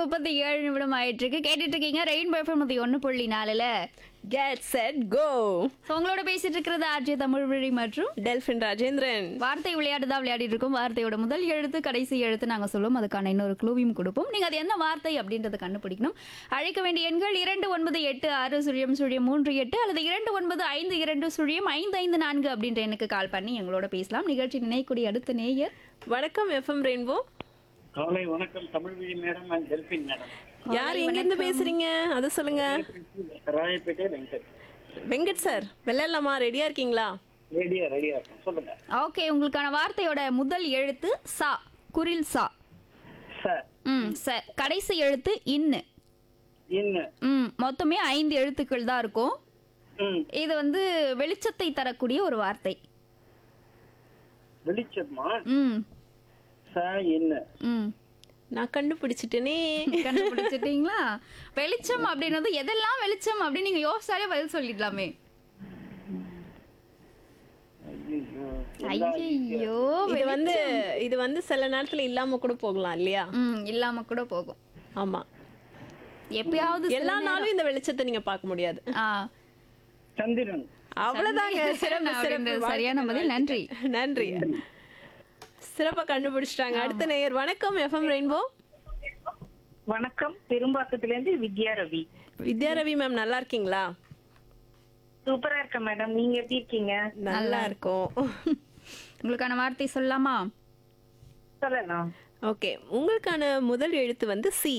முப்பத்தி ஏழு நிமிடம் ஆயிட்டு இருக்கு கேட்டுட்டு இருக்கீங்க ரெயின் பர்ஃபர் முப்பத்தி ஒன்று புள்ளி நாலுல கெட் செட் கோ So, உங்களோட பேசிட்டு இருக்கிறது ஆர்ஜே தமிழ் வழி மற்றும் டெல்பின் ராஜேந்திரன் வார்த்தை விளையாட்டு தான் விளையாடிட்டு இருக்கோம் வார்த்தையோட முதல் எழுத்து கடைசி எழுத்து நாங்க சொல்லுவோம் அதுக்கான இன்னொரு க்ளூவையும் கொடுப்போம் நீங்க அது என்ன வார்த்தை அப்படின்றத கண்டுபிடிக்கணும் அழைக்க வேண்டிய எண்கள் இரண்டு ஒன்பது எட்டு ஆறு சுழியம் சுழியம் மூன்று எட்டு அல்லது இரண்டு ஒன்பது ஐந்து இரண்டு சுழியம் ஐந்து ஐந்து நான்கு அப்படின்ற எண்ணுக்கு கால் பண்ணி எங்களோட பேசலாம் நிகழ்ச்சி நினைக்கூடிய அடுத்த நேயர் வணக்கம் எஃப்எம் ரெயின்போ காலை வணக்கம் தமிழ் விழி மேடம் நான் டெல்பின் மேடம் யார் எங்க இருந்து பேசுறீங்க அது சொல்லுங்க ராயப்பேட்டை வெங்கட் வெங்கட் சார் விளையாடலாமா ரெடியா இருக்கீங்களா ரெடியா ரெடியா இருக்கும் சொல்லுங்க ஓகே உங்களுக்கான வார்த்தையோட முதல் எழுத்து சா குரில் சா சார் ம் ச கடைசி எழுத்து இன்னு இன்னும் ம் மொத்தமே ஐந்து எழுத்துக்கள் தான் இருக்கும் ம் இது வந்து வெளிச்சத்தை தரக்கூடிய ஒரு வார்த்தை வெளிச்சமா ம் ச என்ன ம் நான் கண்டுபிடிச்சிட்டேனே கண்டுபிடிச்சிட்டீங்களா வெளிச்சம் அப்படின்றது எதெல்லாம் வெளிச்சம் அப்படின்னு நீங்க யோசிச்சாலே பதில் சொல்லிடலாமே ஐயோ இது வந்து இது வந்து சில நேரத்துல இல்லாம கூட போகலாம் இல்லையா ம் இல்லாம கூட போகும் ஆமா எப்பயாவது சில எல்லா நேரம்- நாளும் இந்த வெளிச்சத்தை நீங்க பார்க்க முடியாது ஆ சந்திரன் அவ்வளவுதாங்க சிறப்பு அப்படின்றது சிறப்பு சரியான பதில் நன்றி நன்றி சிறப்பா கண்டுபிடிச்சிட்டாங்க அடுத்த நேயர் வணக்கம் எஃப்எம் ரெயின்போ வணக்கம் பெரும்பாக்கத்துல இருந்து வித்யா ரவி வித்யா ரவி மேம் நல்லா இருக்கீங்களா சூப்பரா இருக்கேன் மேடம் நீங்க எப்படி இருக்கீங்க நல்லா இருக்கும் உங்களுக்கான வார்த்தை சொல்லலாமா சொல்லலாம் ஓகே உங்களுக்கான முதல் எழுத்து வந்து சி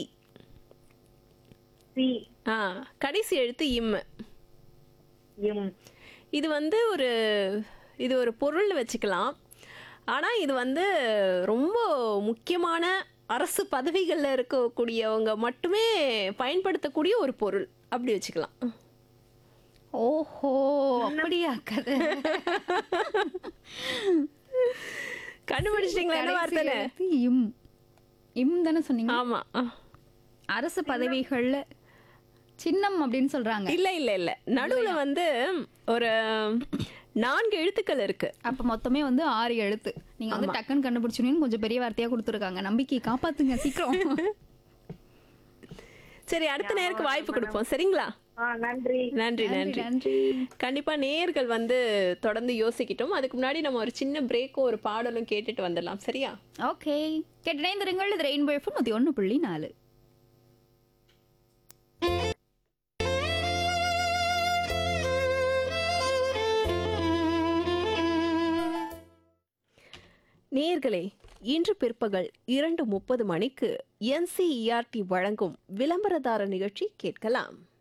சி ஆ கடைசி எழுத்து இம் எம் இது வந்து ஒரு இது ஒரு பொருள் வச்சுக்கலாம் ஆனால் இது வந்து ரொம்ப முக்கியமான அரசு பதவிகளில் இருக்கக்கூடியவங்க மட்டுமே பயன்படுத்தக்கூடிய ஒரு பொருள் அப்படி வச்சுக்கலாம் ஓஹோ அப்படியா கதை கண்டுபிடிச்சிட்டிங்களா என்ன கடைசி வார்த்தை எழுத்து இம் இம் தானே சொன்னீங்க ஆமாம் அரசு பதவிகள்ல சின்னம் அப்படின்னு சொல்றாங்க இல்லை இல்லை இல்லை நடுவில் வந்து ஒரு நான்கு எழுத்துக்கள் இருக்கு அப்ப மொத்தமே வந்து ஆறு எழுத்து நீங்க வந்து டக்குன்னு கண்டுபிடிச்சீங்கன்னு கொஞ்சம் பெரிய வார்த்தையா கொடுத்துருக்காங்க நம்பிக்கை காப்பாத்துங்க சீக்கிரம் சரி அடுத்த நேருக்கு வாய்ப்பு கொடுப்போம் சரிங்களா ஆ நன்றி நன்றி நன்றி நன்றி கண்டிப்பா நேயர்கள் வந்து தொடர்ந்து யோசிக்கிட்டோம் அதுக்கு முன்னாடி நம்ம ஒரு சின்ன பிரேக்கும் ஒரு பாடலும் கேட்டுட்டு வந்துடலாம் சரியா ஓகே கேட்டினைந்திருங்கள் இது ரெயின்போ எஃப்எம் நூத்தி ஒன்று புள்ளி நாலு நேயர்களே இன்று பிற்பகல் இரண்டு முப்பது மணிக்கு என்சிஇஆர்டி வழங்கும் விளம்பரதார நிகழ்ச்சி கேட்கலாம்